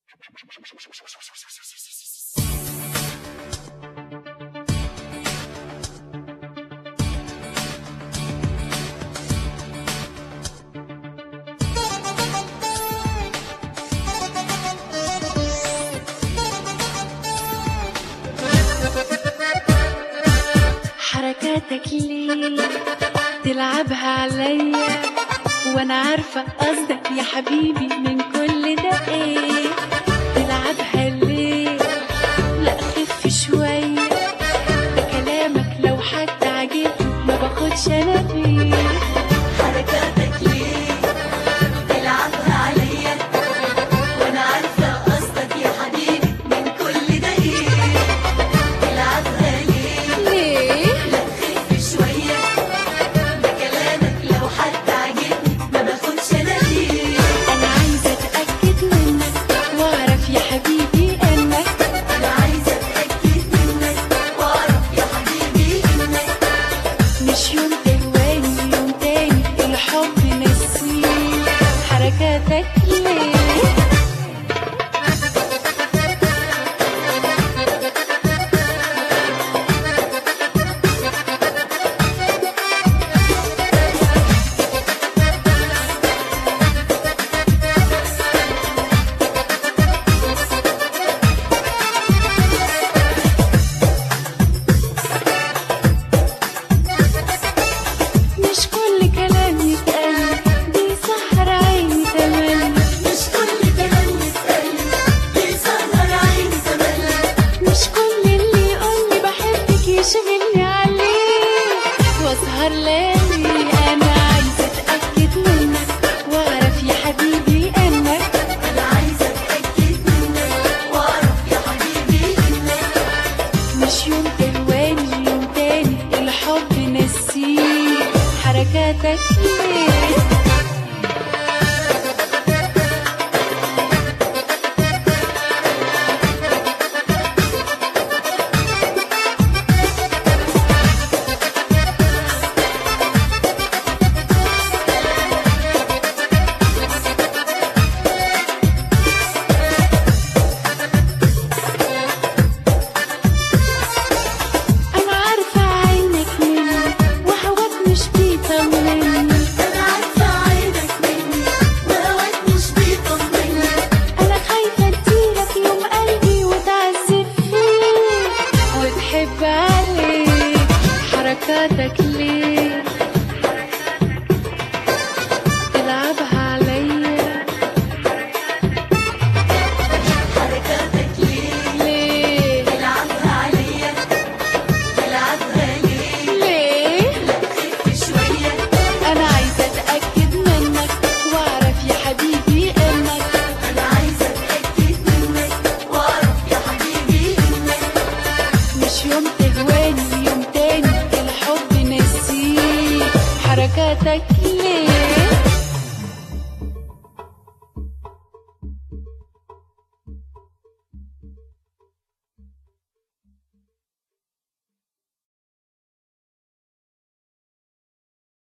حركاتك ليه تلعبها عليا وانا عارفة قصدك يا حبيبي من كل ده ايه تلعبها ليه لا خف شوية ده كلامك لو حتى عجبني ما باخدش انا فيه حركاتك ليه تلعبها عليا وانا عارفه قصدك يا حبيبي من كل ده ايه تلعبها ليه ليه لا خف شويه ده كلامك لو حتى عجبني ما باخدش انا ليه انا عايزة اتأكد منك واعرف يا حبيبي انك انا عايزه اتاكد منك واعرف يا حبيبي انك مش يوم تهواني يوم تاني الحب نسيه حركاتك ليه مش كل كلام يتقال دي سهر عيني تملي مش كل كلام يتقال بيسهر عيني تملي مش كل اللي يقولي بحبك يشغلني عليه واسهر ليالي انا عايزه اتاكد منك واعرف يا حبيبي انك انا عايزه اتاكد منك واعرف يا حبيبي انك مش يوم تهواني يوم تاني الحب نسيه حركاتك ليه انا عارفه عينك مني وهواك مش بيطمني انا عارفه عينك مني وهواك مش بيطمني انا خايفه اديلك يوم قلبي وتعذب فيه وتحب عليه حركاتك ليه تلعبها عليا حركاتك ليه ليه تلعبها عليا تلعبها ليه ليه خف شويه انا عايزه اتاكد منك واعرف يا حبيبي انك انا عايزه اتاكد منك واعرف يا حبيبي انك مش يوم تهواني يوم تاني الحب نسيه حركاتك